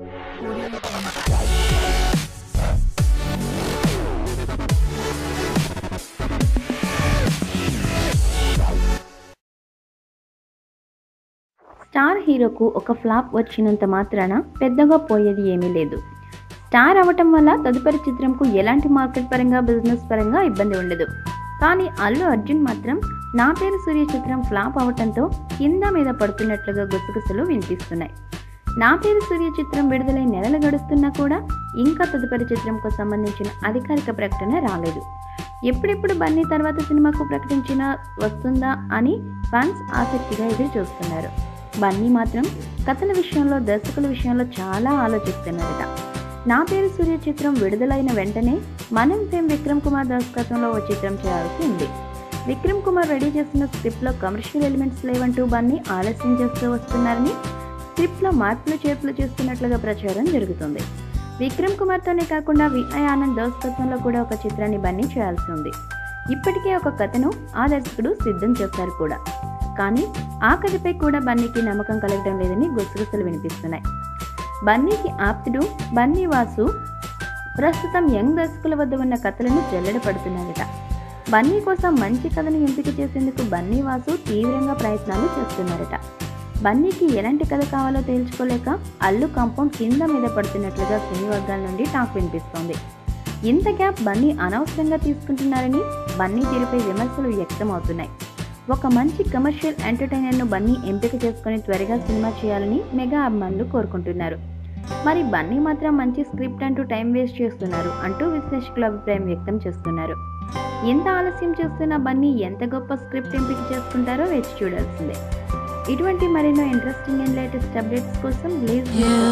star హీరోకు ఒక flop వచ్చినంత మాత్రాన పెద్దగా పోయేది ఏమీ లేదు స్టార్ అవ్వటం వల్ల తదుపరి చిత్రంకు ఎలాంటి మార్కెట్ పరంగా బిజినెస్ పరంగా ఇబ్బంది ఉండదు కానీ అల్లు అర్జున్ మాత్రం నా పేరు సూర్య చిత్రం ఫ్లాప్ అవటంతో కింద మీద పడుతున్నట్లుగా గుసగుసలు వినిపిస్తున్నాయి నా పేరు సూర్య చిత్రం విడుదలై నెలలు గడుస్తున్నా కూడా ఇంకా తదుపరి చిత్రంకు సంబంధించిన అధికారిక ప్రకటన రాలేదు ఎప్పుడెప్పుడు బన్నీ తర్వాత సినిమాకు ప్రకటించిన వస్తుందా అని ఫ్యాన్స్ ఆసక్తిగా ఎదురు చూస్తున్నారు బన్నీ మాత్రం కథల విషయంలో దర్శకుల విషయంలో చాలా ఆలోచిస్తున్నారట నా పేరు సూర్య చిత్రం విడుదలైన వెంటనే మనం ఫేమ్ విక్రమ్ కుమార్ దర్శకత్వంలో ఓ చిత్రం చేయాల్సి ఉంది విక్రమ్ కుమార్ రెడీ చేస్తున్న స్క్రిప్ట్లో కమర్షియల్ ఎలిమెంట్స్ లేవంటూ బన్నీ ఆలస్యం చేస్తూ వస్తున్నారని స్క్రిప్ట్లో మార్పులు చేర్పులు చేస్తున్నట్లుగా ప్రచారం జరుగుతుంది విక్రమ్ కుమార్తోనే కాకుండా విఐ ఆనంద్ దర్శకత్వంలో కూడా ఒక చిత్రాన్ని బన్నీ చేయాల్సి ఉంది ఇప్పటికే ఒక కథను ఆ దర్శకుడు సిద్ధం చేశారు కూడా కానీ ఆ కథపై కూడా బన్నీకి నమ్మకం కలగడం లేదని గుసగుసలు వినిపిస్తున్నాయి బన్నీకి ఆప్తుడు బన్నీ వాసు ప్రస్తుతం యంగ్ దర్శకుల వద్ద ఉన్న కథలను జల్లెడ పడుతున్నారట బన్నీ కోసం మంచి కథను ఎంపిక చేసేందుకు బన్నీ వాసు తీవ్రంగా ప్రయత్నాలు చేస్తున్నారట బన్నీకి ఎలాంటి కథ కావాలో తేల్చుకోలేక అల్లు కాంపౌండ్ కింద మీద పడుతున్నట్లుగా సినీ వర్గాల నుండి టాక్ వినిపిస్తోంది ఇంత గ్యాప్ బన్నీ అనవసరంగా తీసుకుంటున్నారని బన్నీ తీరుపై విమర్శలు వ్యక్తమవుతున్నాయి ఒక మంచి కమర్షియల్ ఎంటర్టైనర్ను బన్నీ ఎంపిక చేసుకుని త్వరగా సినిమా చేయాలని మెగా అభిమానులు కోరుకుంటున్నారు మరి బన్నీ మాత్రం మంచి స్క్రిప్ట్ అంటూ టైం వేస్ట్ చేస్తున్నారు అంటూ విశ్లేషకుల అభిప్రాయం వ్యక్తం చేస్తున్నారు ఎంత ఆలస్యం చేస్తున్న బన్నీ ఎంత గొప్ప స్క్రిప్ట్ ఎంపిక చేసుకుంటారో వేచి చూడాల్సిందే ఇటువంటి మరెన్నో ఇంట్రెస్టింగ్ అండ్ లేటెస్ట్ అప్డేట్స్ కోసం ప్లీజ్